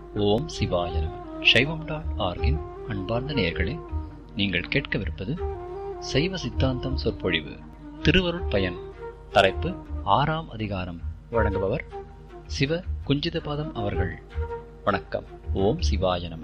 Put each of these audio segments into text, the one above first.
ஓம் சிவாய நம சைவம் டாட் ஆர்கின் அன்பார்ந்த நேயர்களே நீங்கள் கேட்கவிருப்பது சைவ சித்தாந்தம் சொற்பொழிவு திருவருட் பயன் தலைப்பு ஆறாம் அதிகாரம் வழங்குபவர் சிவ குஞ்சிதபாதம் அவர்கள் வணக்கம் ஓம் சிவாய நம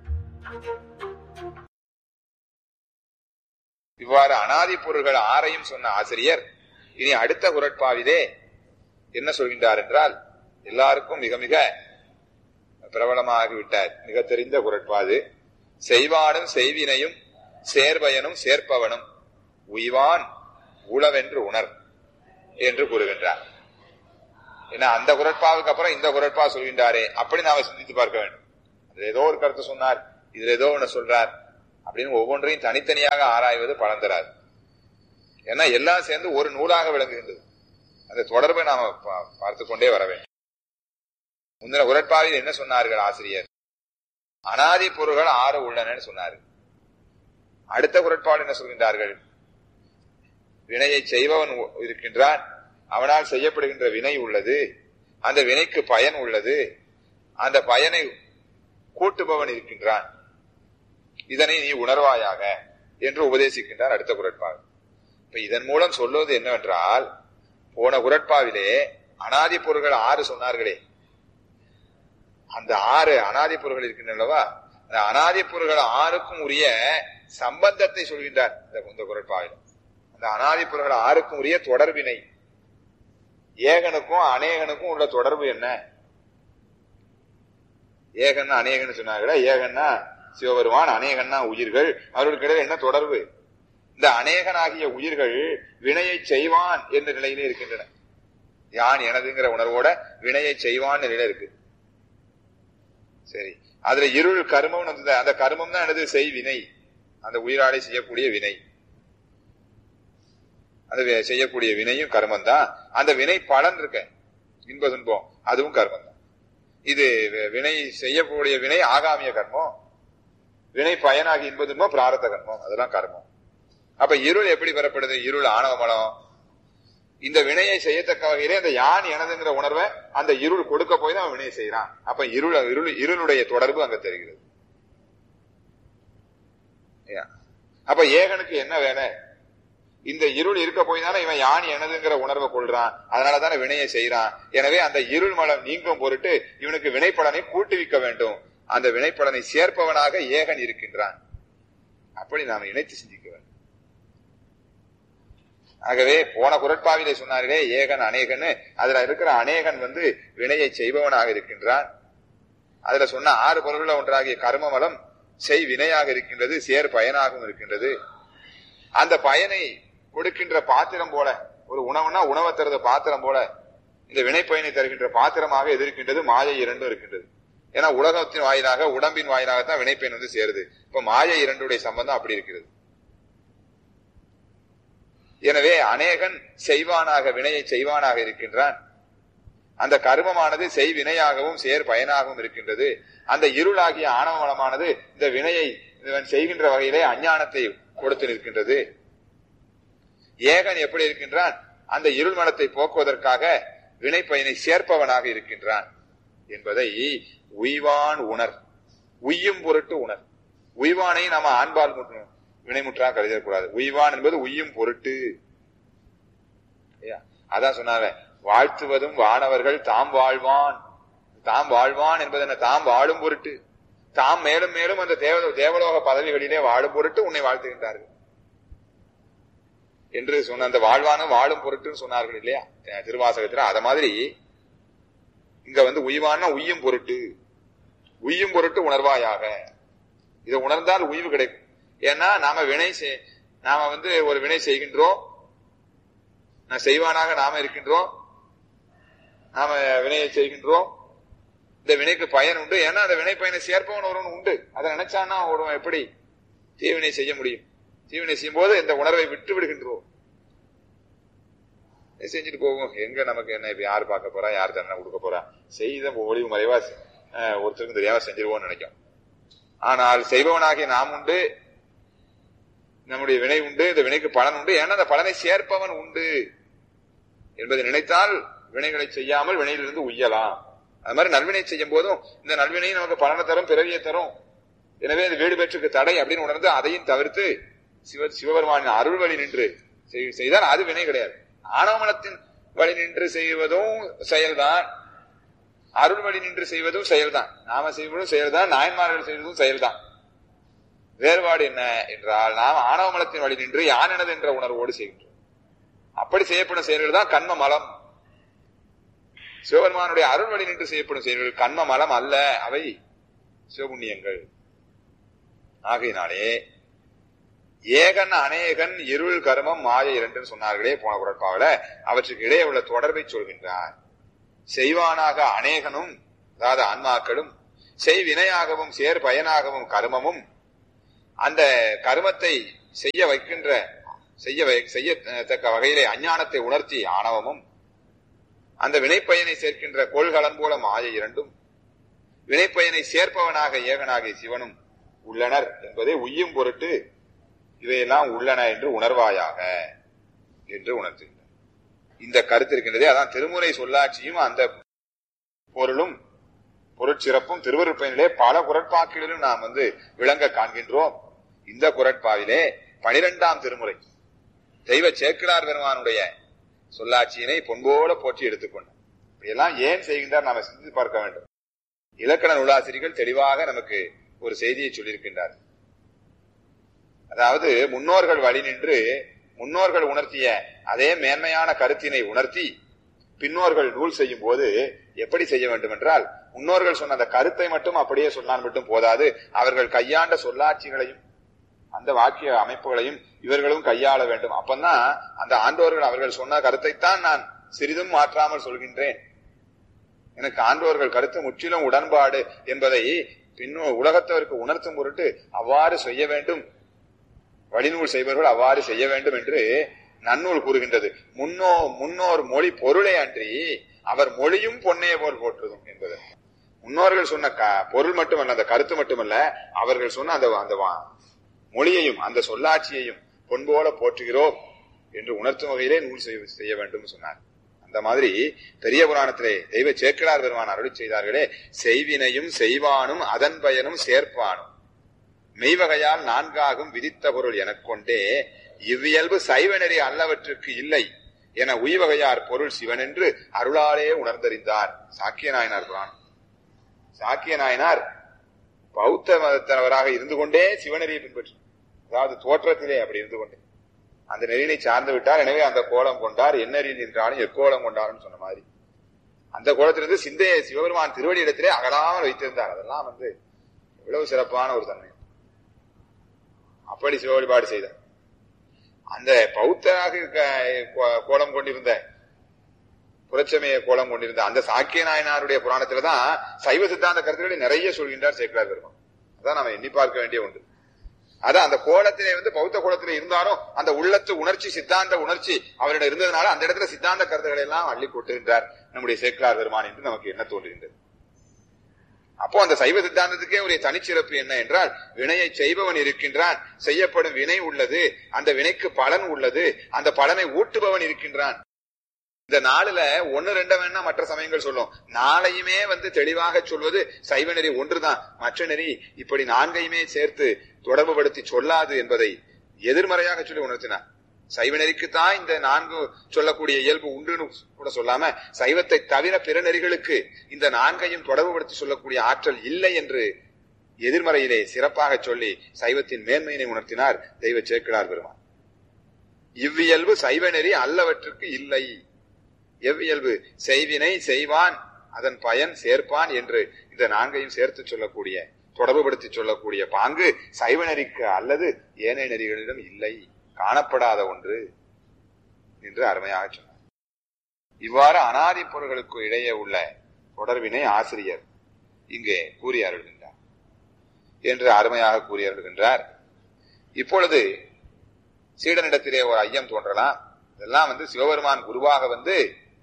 இவ்வாறு அனாதி பொருள்கள் ஆறையும் சொன்ன ஆசிரியர் இனி அடுத்த குரட்பாவிலே என்ன சொல்கின்றார் என்றால் எல்லாருக்கும் மிக மிக பிரபலமாகிவிட்டார் மிக தெரிந்த குரட்பாது செய்வானும் செய்வினையும் சேர்பயனும் சேர்ப்பவனும் உய்வான் உளவென்று உணர் என்று கூறுகின்றார் ஏன்னா அந்த குரட்பாவுக்கு அப்புறம் இந்த குரட்பா சொல்கின்றாரே அப்படி நாம சிந்தித்து பார்க்க வேண்டும் அதுல ஏதோ ஒரு கருத்து சொன்னார் இதுல ஏதோ ஒண்ணு சொல்றார் அப்படின்னு ஒவ்வொன்றையும் தனித்தனியாக ஆராய்வது பலன் தராது ஏன்னா எல்லாம் சேர்ந்து ஒரு நூலாக விளங்குகின்றது அந்த தொடர்பை நாம பார்த்து கொண்டே வர வேண்டும் முந்தின உரட்பாவில் என்ன சொன்னார்கள் ஆசிரியர் அனாதி பொருள்கள் ஆறு உள்ளன சொன்னார்கள் அடுத்த குரட்பாடு என்ன சொல்கின்றார்கள் வினையை செய்பவன் இருக்கின்றான் அவனால் செய்யப்படுகின்ற வினை உள்ளது அந்த வினைக்கு பயன் உள்ளது அந்த பயனை கூட்டுபவன் இருக்கின்றான் இதனை நீ உணர்வாயாக என்று உபதேசிக்கின்றார் அடுத்த குரட்பாவில் இப்ப இதன் மூலம் சொல்லுவது என்னவென்றால் போன குரட்பாவிலே அனாதி பொருள்கள் ஆறு சொன்னார்களே அந்த ஆறு அனாதி பொருள்கள் இருக்கின்றனவா அந்த அனாதி பொருள்கள் ஆறுக்கும் உரிய சம்பந்தத்தை சொல்கின்றார் இந்த குரட்பாவில் அந்த அனாதி பொருள்கள் ஆறுக்கும் உரிய தொடர்பினை ஏகனுக்கும் அநேகனுக்கும் உள்ள தொடர்பு என்ன ஏகன்னா அநேகன்னு சொன்னாங்களா ஏகன்னா சிவபெருமான் அநேகன்னா உயிர்கள் அவர்களுக்கு இடையில என்ன தொடர்பு இந்த அநேகனாகிய உயிர்கள் வினையை செய்வான் என்ற நிலையிலே இருக்கின்றன யான் எனதுங்கிற உணர்வோட வினையை செய்வான் நிலையில இருக்கு சரி அதுல இருள் கருமம் அந்த கருமம் தான் எனது செய் வினை அந்த உயிராடை செய்யக்கூடிய வினை அந்த செய்யக்கூடிய வினையும் கர்மம் தான் அந்த வினை பலன் இருக்க இன்ப துன்பம் அதுவும் கர்மம் தான் இது வினை செய்யக்கூடிய வினை ஆகாமிய கர்மம் வினை பயனாகி இன்ப துன்பம் பிராரத்த கர்மம் அதெல்லாம் கர்மம் அப்ப இருள் எப்படி பெறப்படுது இருள் ஆணவ மலம் இந்த வினையை செய்யத்தக்க வகையிலே அந்த யான் எனதுங்கிற உணர்வை அந்த இருள் கொடுக்க போய் தான் வினையை செய்யறான் அப்ப இருள் இருள் இருளுடைய தொடர்பு அங்க தெரிகிறது அப்ப ஏகனுக்கு என்ன வேலை இந்த இருள் இருக்க போய் தானே இவன் யான் எனதுங்கிற உணர்வை கொள்றான் அதனால தானே வினையை செய்யறான் எனவே அந்த இருள் மலம் நீங்கும் பொருட்டு இவனுக்கு வினைப்படனை கூட்டுவிக்க வேண்டும் அந்த வினைப்படனை சேர்ப்பவனாக ஏகன் இருக்கின்றான் அப்படி நாம் இணைத்து சிந்திக்க வேண்டும் ஆகவே போன குரட்பாவிலே சொன்னார்களே ஏகன் அநேகன் அதுல இருக்கிற அநேகன் வந்து வினையை செய்பவனாக இருக்கின்றான் அதுல சொன்ன ஆறு பொருள்கள் ஒன்றாகிய கர்மமலம் செய் வினையாக இருக்கின்றது சேர் பயனாகவும் இருக்கின்றது அந்த பயனை கொடுக்கின்ற பாத்திரம் போல ஒரு உணவுனா உணவை தருத பாத்திரம் போல இந்த வினைப்பயனை தருகின்ற பாத்திரமாக எதிர்க்கின்றது மாயை இரண்டும் இருக்கின்றது ஏன்னா உலகத்தின் வாயிலாக உடம்பின் வாயிலாகத்தான் வினைப்பயன் வந்து சேருது இப்ப மாயை இரண்டுடைய சம்பந்தம் அப்படி இருக்கிறது எனவே அநேகன் செய்வானாக வினையை செய்வானாக இருக்கின்றான் அந்த கர்மமானது செய் வினையாகவும் சேர் பயனாகவும் இருக்கின்றது அந்த இருளாகிய ஆணவமலமானது இந்த வினையை செய்கின்ற வகையிலே அஞ்ஞானத்தை கொடுத்து நிற்கின்றது ஏகன் எப்படி இருக்கின்றான் அந்த இருள் மனத்தை போக்குவதற்காக வினை பயனை சேர்ப்பவனாக இருக்கின்றான் என்பதை உய்வான் உணர் உய்யும் பொருட்டு உணர் உய்வானை நாம ஆண்பால் வினைமுற்றா கருதக்கூடாது உய்வான் என்பது உய்யும் பொருட்டு அதான் சொன்னாங்க வாழ்த்துவதும் வானவர்கள் தாம் வாழ்வான் தாம் வாழ்வான் என்பது என்ன தாம் வாழும் பொருட்டு தாம் மேலும் மேலும் அந்த தேவ தேவலோக பதவிகளிலே வாழும் பொருட்டு உன்னை வாழ்த்துகின்றார்கள் என்று சொன்ன அந்த வாழ்வானும் வாழும் பொருட்டுன்னு சொன்னார்கள் இல்லையா திருவாசகத்துல அத மாதிரி இங்க வந்து உய்வான உய்யும் பொருட்டு உய்யும் பொருட்டு உணர்வாயாக இதை உணர்ந்தால் உய்வு கிடைக்கும் ஏன்னா நாம வினை நாம வந்து ஒரு வினை செய்கின்றோம் நான் செய்வானாக நாம இருக்கின்றோம் நாம வினையை செய்கின்றோம் இந்த வினைக்கு பயன் உண்டு ஏன்னா அந்த வினை பயனை சேர்ப்பவன் ஒருவன் உண்டு அதை நினைச்சான்னா ஒருவன் எப்படி தீவினை செய்ய முடியும் தீவினை செய்யும் போது இந்த உணர்வை விட்டு விடுகின்றோம் செஞ்சுட்டு போவோம் எங்க நமக்கு என்ன இப்ப யாரு பார்க்க போறா யார் தண்டனை கொடுக்க போறா செய்த ஒளிவு மறைவா ஒருத்தருக்கும் தெரியாம செஞ்சிருவோம்னு நினைக்கும் ஆனால் செய்பவனாகிய நாம் உண்டு நம்முடைய வினை உண்டு இந்த வினைக்கு பலன் உண்டு ஏன்னா அந்த பலனை சேர்ப்பவன் உண்டு என்பதை நினைத்தால் வினைகளை செய்யாமல் வினையிலிருந்து உய்யலாம் அது மாதிரி நல்வினை செய்யும் போதும் இந்த நல்வினை நமக்கு பலனை தரும் பிறவியை தரும் எனவே இது வீடு பெற்றுக்கு தடை அப்படின்னு உணர்ந்து அதையும் தவிர்த்து சிவ சிவபெருமானின் அருள் வழி நின்று செய்- செய்தால் அது வினை கிடையாது ஆணவமனத்தின் வழி நின்று செய்வதும் செயல்தான் அருள் வழி நின்று செய்வதும் செயல்தான் நாம செய்வதும் செயல்தான் நாயன்மார்கள் செய்வதும் செயல்தான் வேறுபாடு என்ன என்றால் நாம் ஆணவமலத்தின் வழி நின்று யானெனது என்ற உணர்வோடு செய்கின்றோம் அப்படி செய்யப்படும் செயல்கள் தான் கண்ம மலம் சிவபெருமானுடைய அருள் வழி நின்று செய்யப்படும் செயல்கள் கண்ம மலம் அல்ல அவை சிவபுண்ணியங்கள் ஆகையினாலே ஏகன் அநேகன் இருள் கர்மம் மாய இரண்டுன்னு சொன்னார்களே போன குரட்பாவில அவற்றுக்கு இடையே உள்ள தொடர்பை சொல்கின்றார் செய்வானாக அநேகனும் அதாவது ஆன்மாக்களும் செய்வினையாகவும் சேர் பயனாகவும் கர்மமும் அந்த கர்மத்தை செய்ய வைக்கின்ற செய்ய வை- செய்யத்தக்க வகையிலே அஞ்ஞானத்தை உணர்த்தி ஆணவமும் அந்த வினைப்பயனை சேர்க்கின்ற கோள்களன் போல மாய இரண்டும் வினைப்பயனை சேர்ப்பவனாக ஏகனாகிய சிவனும் உள்ளனர் என்பதை உய்யும் பொருட்டு இவையெல்லாம் உள்ளன என்று உணர்வாயாக என்று உணர்த்துகின்றனர் இந்த கருத்து இருக்கின்றதே அதான் திருமுறை சொல்லாட்சியும் அந்த பொருளும் பொருட்சிறப்பும் திருவருட்பயனிலே பல குரட்பாக்களிலும் நாம் வந்து விளங்க காண்கின்றோம் இந்த குரட்பாவிலே பனிரெண்டாம் திருமுறை தெய்வ சேக்கிழார் பெருமானுடைய சொல்லாட்சியினை பொன்போல போற்றி எடுத்துக்கொண்டார் இப்படியெல்லாம் ஏன் செய்கின்றார் நாம சிந்தித்து பார்க்க வேண்டும் இலக்கண நூலாசிரியர்கள் தெளிவாக நமக்கு ஒரு செய்தியை சொல்லியிருக்கின்றார் அதாவது முன்னோர்கள் வழி நின்று முன்னோர்கள் உணர்த்திய அதே மேன்மையான கருத்தினை உணர்த்தி பின்னோர்கள் நூல் செய்யும் போது எப்படி செய்ய வேண்டும் என்றால் முன்னோர்கள் சொன்ன அந்த கருத்தை மட்டும் அப்படியே சொன்னால் மட்டும் போதாது அவர்கள் கையாண்ட சொல்லாட்சிகளையும் அந்த வாக்கிய அமைப்புகளையும் இவர்களும் கையாள வேண்டும் அப்பந்தான் அந்த ஆண்டோர்கள் அவர்கள் சொன்ன கருத்தைத்தான் நான் சிறிதும் மாற்றாமல் சொல்கின்றேன் எனக்கு ஆண்டோர்கள் கருத்து முற்றிலும் உடன்பாடு என்பதை பின்னோ உலகத்தவருக்கு உணர்த்தும் பொருட்டு அவ்வாறு செய்ய வேண்டும் வழிநூல் செய்பவர்கள் அவ்வாறு செய்ய வேண்டும் என்று நன்னூல் கூறுகின்றது முன்னோ முன்னோர் மொழி பொருளே அன்றி அவர் மொழியும் பொன்னே போல் போற்றுதும் என்பது முன்னோர்கள் சொன்ன க- பொருள் மட்டுமல்ல அந்த கருத்து மட்டுமல்ல அவர்கள் சொன்ன அந்த அந்த வா- மொழியையும் அந்த சொல்லாட்சியையும் பொன்போல போற்றுகிறோம் என்று உணர்த்தும் வகையிலே நூல் செய்ய- செய்ய வேண்டும் சொன்னார் அந்த மாதிரி பெரிய புராணத்திலே தெய்வ சேக்கிழார் பெருமான் அருளி செய்தார்களே செய்வினையும் செய்வானும் அதன் பயனும் சேர்ப்பானும் மெய்வகையால் நான்காகும் விதித்த பொருள் எனக் கொண்டே இவ்வியல்பு சைவ நெறி அல்லவற்றுக்கு இல்லை என உய்வகையார் பொருள் சிவன் என்று அருளாலே உணர்ந்தறிந்தார் சாக்கிய நாயனார் புராணம் சாக்கிய நாயனார் பௌத்த மதத்தவராக இருந்து கொண்டே சிவநெறியை பின்பற்றி அதாவது தோற்றத்திலே அப்படி இருந்து கொண்டே அந்த நெறியினை சார்ந்து விட்டார் எனவே அந்த கோலம் கொண்டார் எந்நெறியில் நின்றாலும் எக்கோலம் கொண்டார்னு சொன்ன மாதிரி அந்த கோலத்திலிருந்து சிந்தையை சிவபெருமான் திருவடி இடத்திலே அகலாமல் வைத்திருந்தார் அதெல்லாம் வந்து எவ்வளவு சிறப்பான ஒரு தன்மை அப்படி சிவ வழிபாடு செய்தார் அந்த பௌத்தராக க- கோ- கோலம் கொண்டிருந்த புரட்சமய கோலம் கொண்டிருந்த அந்த சாக்கிய நாயனாருடைய புராணத்துல தான் சைவ சித்தாந்த கருத்துக்களை நிறைய சொல்கின்றார் சேக்கலார் பெருமான் அதான் நாம எண்ணி பார்க்க வேண்டிய ஒன்று அதான் அந்த கோலத்திலே வந்து பௌத்த கோலத்திலே இருந்தாலும் அந்த உள்ளத்து உணர்ச்சி சித்தாந்த உணர்ச்சி அவரிடம் இருந்ததுனால அந்த இடத்துல சித்தாந்த கருத்துக்களை எல்லாம் அள்ளி கொட்டுகின்றார் நம்முடைய சேக்கலார் பெருமான் என்று நமக்கு என்ன தோன்றுகின்றது அப்போ அந்த சைவ சித்தாந்தத்துக்கே ஒரு தனிச்சிறப்பு என்ன என்றால் வினையை செய்பவன் இருக்கின்றான் செய்யப்படும் வினை உள்ளது அந்த வினைக்கு பலன் உள்ளது அந்த பலனை ஊட்டுபவன் இருக்கின்றான் இந்த நாளுல ஒன்னு ரெண்ட வேணா மற்ற சமயங்கள் சொல்லும் நாளையுமே வந்து தெளிவாக சொல்வது சைவ நெறி ஒன்றுதான் மற்ற நெறி இப்படி நான்கையுமே சேர்த்து தொடர்புபடுத்தி சொல்லாது என்பதை எதிர்மறையாக சொல்லி உணர்த்தினார் சைவ நெறிக்குத்தான் இந்த நான்கு சொல்லக்கூடிய இயல்பு உண்டுன்னு கூட சொல்லாம சைவத்தை தவிர பிற நெறிகளுக்கு இந்த நான்கையும் தொடர்புபடுத்தி சொல்லக்கூடிய ஆற்றல் இல்லை என்று எதிர்மறையிலே சிறப்பாக சொல்லி சைவத்தின் மேன்மையினை உணர்த்தினார் தெய்வ சேக்கிழார் பெருமான் இவ்வியல்பு சைவ நெறி அல்லவற்றுக்கு இல்லை எவ்வியல்பு செய்வினை செய்வான் அதன் பயன் சேர்ப்பான் என்று இந்த நான்கையும் சேர்த்து சொல்லக்கூடிய தொடர்புபடுத்தி சொல்லக்கூடிய பாங்கு சைவ நெறிக்கு அல்லது ஏனைய நெறிகளிடம் இல்லை காணப்படாத ஒன்று என்று அருமையாக சொன்னார் இவ்வாறு அனாதி பொருள்களுக்கு இடையே உள்ள தொடர்பினை ஆசிரியர் இங்கே கூறி அருள்கின்றார் என்று அருமையாக கூறி அருள்கின்றார் இப்பொழுது சீடனிடத்திலே ஒரு ஐயம் தோன்றலாம் இதெல்லாம் வந்து சிவபெருமான் குருவாக வந்து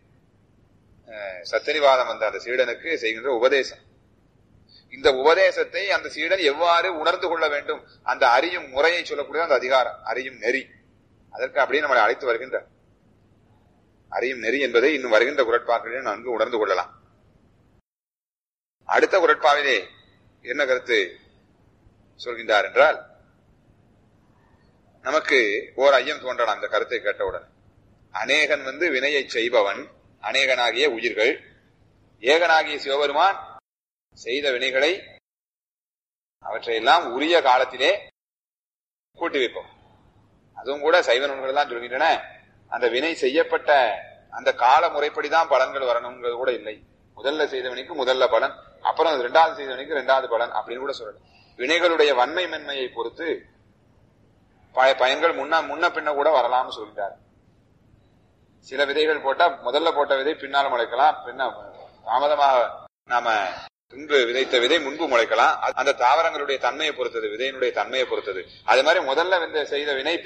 அஹ், சத்தரிவாதம் வந்த அந்த சீடனுக்கு செய்கின்ற உபதேசம் இந்த உபதேசத்தை அந்த சீடன் எவ்வாறு உணர்ந்து கொள்ள வேண்டும் அந்த அறியும் முறையை சொல்லக்கூடிய அந்த அதிகாரம் அறியும் நெறி அதற்கு அப்படியே நம்மளை அழைத்து வருகின்ற அறியும் நெறி என்பதை இன்னும் வருகின்ற குரட்பாக்களில் நன்கு உணர்ந்து கொள்ளலாம் அடுத்த குரட்பாவிலே என்ன கருத்து சொல்கின்றார் என்றால் நமக்கு ஓர் ஐயம் தோன்றலாம் அந்த கருத்தை கேட்டவுடன் அநேகன் வந்து வினையை செய்பவன் அநேகனாகிய உயிர்கள் ஏகனாகிய சிவபெருமான் செய்த வினைகளை அவற்றையெல்லாம் உரிய காலத்திலே கூட்டி வைப்போம் அதுவும் கூட சைவ நூல்கள் தான் சொல்கின்றன அந்த வினை செய்யப்பட்ட அந்த கால முறைப்படிதான் பலன்கள் வரணுங்கிறது கூட இல்லை முதல்ல செய்த வினைக்கு முதல்ல பலன் அப்புறம் இரண்டாவது செய்த வினைக்கு இரண்டாவது பலன் அப்படின்னு கூட சொல்லலாம் வினைகளுடைய வன்மை மென்மையை பொறுத்து ப- பயன்கள் முன்ன முன்ன பின்ன கூட வரலாம்னு சொல்லிட்டார் சில விதைகள் போட்டா முதல்ல போட்ட விதை பின்னால் முளைக்கலாம் பின்ன தாமதமாக நாம முன்பு விதைத்த விதை முன்பு முளைக்கலாம் அது- அந்த தாவரங்களுடைய தன்மையை பொறுத்தது விதையினுடைய தன்மையை பொறுத்தது அது மாதிரி முதல்ல வந்து செய்த வினை